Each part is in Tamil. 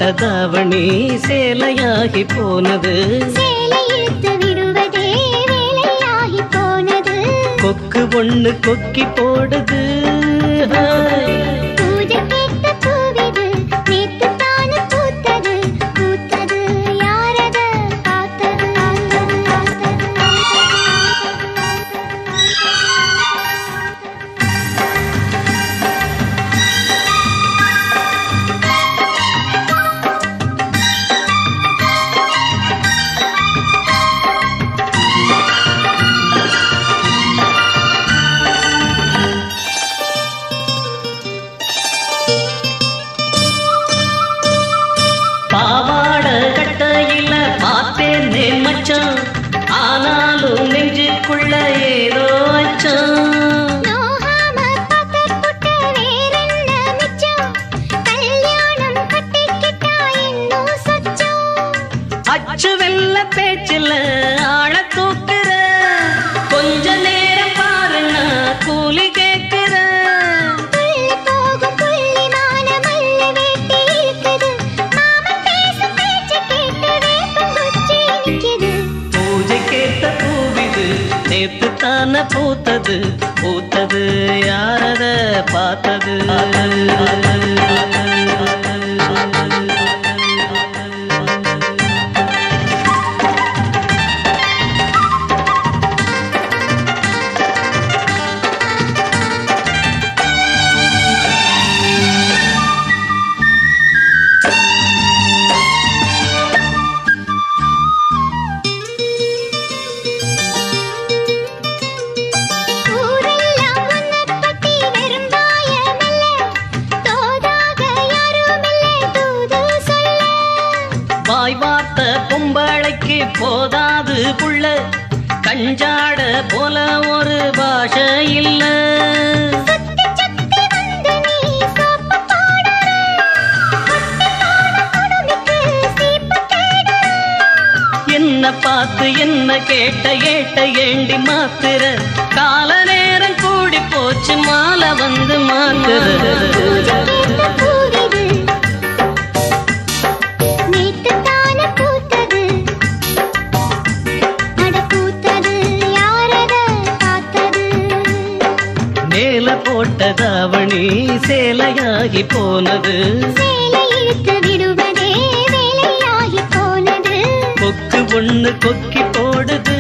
தாவணி சேலையாகி போனது சேலை இழுத்து விடுவதே வேலையாகி போனது கொக்கு ஒண்ணு கொக்கி போடுது ஹாய். பூஜை கேட்ட பூவிது நேத்து தானே பூத்தது பூத்தது யாரத பார்த்தது பார்த்தது பாவாட கட்டையில பார்த்தேனே மச்சான் ஆனாலும் நெஞ்சுக்குள்ள ஏதோ அச்சம் நோகாம பார்த்த வேறென்ன மிச்சம் கல்யாணம் கட்டிக்கிட்டா இன்னும் சொச்சம் அச்சு வெல்ல பேச்சில் ஆழ தூக்குற கொஞ்ச நேரம் பாருன்னா கூலி கேட்கிற புள்ளி போகும் புள்ளிமான மல்லி வேட்டி இருக்குது மாமன் பேசும் பேச்சு கேட்டு வேப்பங்குச்சி இனிக்குது பூஜை கேட்ட பூவிது நேத்து தானே பூத்தது பூத்தது யாரத பார்த்தது ஊரெல்லாம் உன்னை பத்தி வெறும் வாயமில்ல தோதாக யாருமில்லை தூது சொல்ல வாய் வார்த்த பொம்பளைக்கு போதாது புள்ள கஞ்சாட போல ஒரு பாஷை இல்ல சுத்தி சுத்தி வந்து நீ சோப்பு போடுற கொட்டி போன குடுமிக்கு சீப்பு தேடுற என்ன பார்த்து என்ன கேட்ட ஏட்ட ஏண்டி மாத்துற கால நேரம் கூடி போச்சு மாலை வந்து மாத்துற பூஜை கேட்ட பூவிது நேத்து தானே பூத்தது அட பூத்தது யாரத பார்த்தது மேல போட்ட தாவணி சேலையாகி போனது சேலை இழுத்து விடுவதே வேலையாகி போனது கொக்கு ஒண்ணு கொக்கி போடுது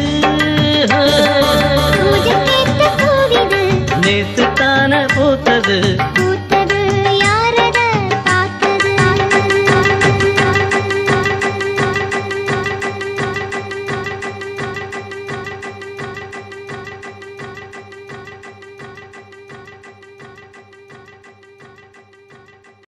பூஜை கேட்ட பூவிது நேத்து தானே பூத்தது பூ